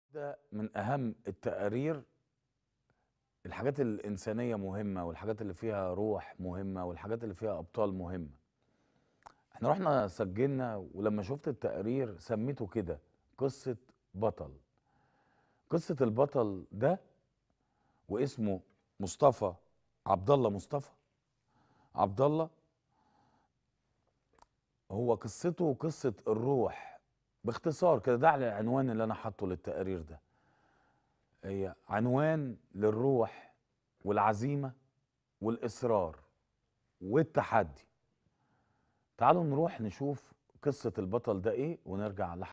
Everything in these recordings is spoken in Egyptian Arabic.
ده من أهم التقارير الحاجات الإنسانية مهمة والحاجات اللي فيها روح مهمة والحاجات اللي فيها أبطال مهمة احنا رحنا سجلنا ولما شفت التقرير سميته كده قصة بطل قصة البطل ده واسمه مصطفى عبد الله مصطفى عبد الله هو قصته قصة الروح باختصار كده ده على العنوان اللي انا حاطه للتقرير ده هي عنوان للروح والعزيمة والإصرار والتحدي تعالوا نروح نشوف قصة البطل ده ايه ونرجع لح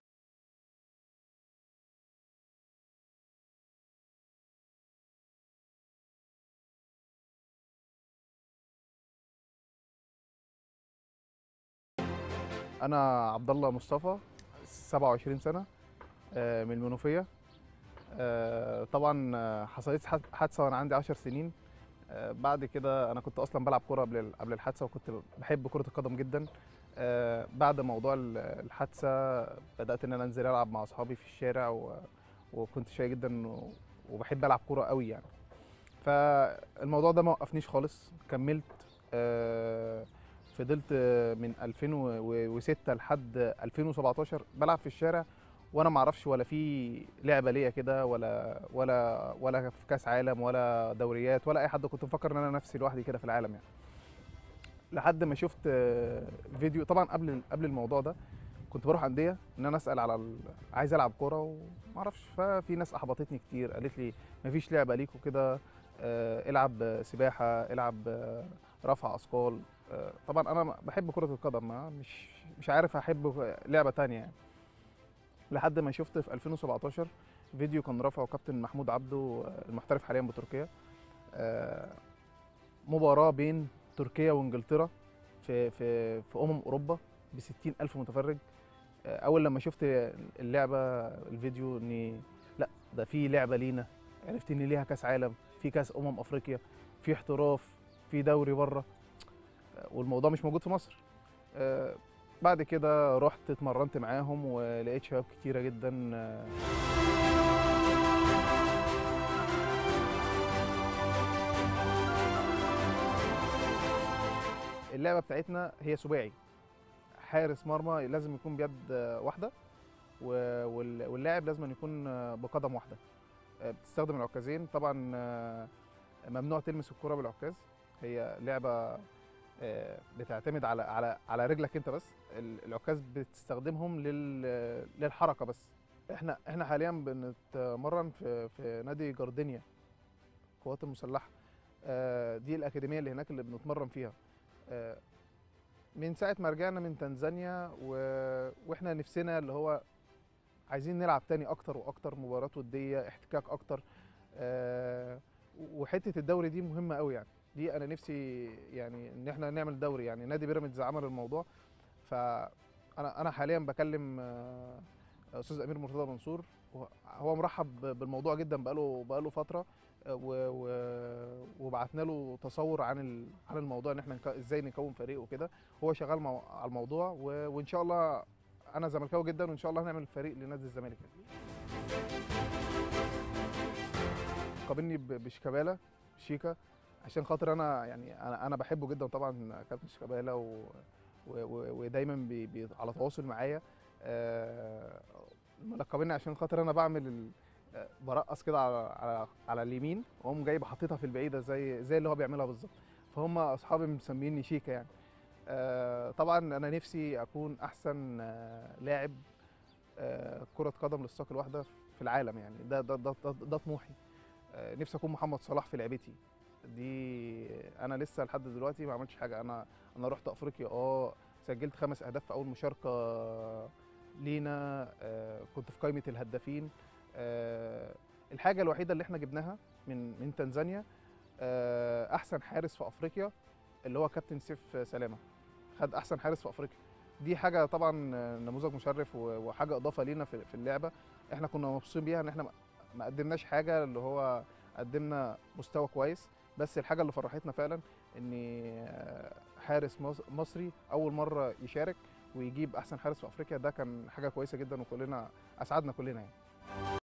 انا عبد الله مصطفى 27 سنه آه، من المنوفيه آه، طبعا آه، حصلت لي حاد- حادثه وانا عندي 10 سنين آه، بعد كده انا كنت اصلا بلعب كوره قبل قبل الحادثه وكنت بحب كره القدم جدا آه، بعد موضوع ال- الحادثه بدات ان انا انزل العب مع اصحابي في الشارع و... وكنت شاي جدا و... وبحب العب كوره قوي يعني فالموضوع ده ما وقفنيش خالص كملت آه، فضلت آه، من 2006 لحد 2017 بلعب في الشارع وانا ما اعرفش ولا في لعبه ليا كده ولا ولا ولا في كاس عالم ولا دوريات ولا اي حد كنت مفكر ان انا نفسي لوحدي كده في العالم يعني لحد ما شفت آه، فيديو طبعا قبل قبل الموضوع ده كنت بروح انديه ان انا اسال على ال... عايز العب كوره وما اعرفش ففي ناس احبطتني كتير قالت لي مفيش لعبه ليك وكده آه، العب سباحه العب آه، رفع اثقال آه، طبعا انا بحب كره القدم ما مش مش عارف احب لعبه تانية يعني لحد ما شفت في 2017 فيديو كان رافعه كابتن محمود عبده آه، المحترف حاليا بتركيا آه، مباراه بين تركيا وانجلترا في في في امم اوروبا ب 60 الف متفرج آه، اول لما شفت اللعبه الفيديو اني لا ده في لعبه لينا عرفت ان ليها كاس عالم في كاس امم افريقيا في احتراف في دوري بره والموضوع مش موجود في مصر آه، بعد كده رحت اتمرنت معاهم ولقيت شباب كتيره جدا آه، اللعبه بتاعتنا هي سباعي حارس مرمى لازم يكون بيد آه، واحده و- وال- واللاعب لازم يكون آه، بقدم واحده آه، بتستخدم العكازين طبعا آه، ممنوع تلمس الكرة بالعكاز هي لعبة آه، بتعتمد على على على رجلك انت بس ال- العكاز بتستخدمهم لل للحركة بس احنا احنا حاليا بنتمرن في في نادي جاردينيا القوات المسلحة آه، دي الأكاديمية اللي هناك اللي بنتمرن فيها آه، من ساعة ما رجعنا من تنزانيا و... واحنا نفسنا اللي هو عايزين نلعب تاني اكتر واكتر مباريات وديه احتكاك اكتر آه وحته الدوري دي مهمه قوي يعني دي انا نفسي يعني ان احنا نعمل دوري يعني نادي بيراميدز عمل الموضوع فانا انا حاليا بكلم آه، استاذ امير مرتضى منصور وه- هو مرحب ب- بالموضوع جدا بقاله بقاله فتره آه، و- و- وبعتنا له تصور عن ال- عن الموضوع ان احنا نك- ازاي نكون فريق وكده هو شغال مع- على الموضوع و- وان شاء الله انا زملكاوي جدا وان شاء الله هنعمل فريق لنادي الزمالك قابلني ب- بشيكابالا شيكا عشان خاطر انا يعني انا انا بحبه جدا طبعا كابتن شيكابالا و... و... و... ودايما بي... بي... على تواصل معايا آه... ملقبني عشان خاطر انا بعمل ال... آه، برقص كده على على على اليمين واقوم جاي حاططها في البعيده زي زي اللي هو بيعملها بالظبط فهم اصحابي مسميني شيكا يعني آه، طبعا انا نفسي اكون احسن آه، لاعب آه، كره قدم للساق الواحده في العالم يعني ده ده ده, ده, ده طموحي آه، نفسي اكون محمد صلاح في لعبتي دي انا لسه لحد دلوقتي ما عملتش حاجه انا انا رحت افريقيا اه سجلت خمس اهداف في اول مشاركه لينا آه، كنت في قائمه الهدافين آه، الحاجه الوحيده اللي احنا جبناها من من تنزانيا آه، احسن حارس في افريقيا اللي هو كابتن سيف سلامه خد احسن حارس في افريقيا دي حاجه طبعا نموذج مشرف و- وحاجه اضافه لينا في في اللعبه احنا كنا مبسوطين بيها ان احنا ما- ما قدمناش حاجه اللي هو قدمنا مستوى كويس بس الحاجه اللي فرحتنا فعلا ان حارس مص- مصري اول مره يشارك ويجيب احسن حارس في افريقيا ده كان حاجه كويسه جدا وكلنا اسعدنا كلنا يعني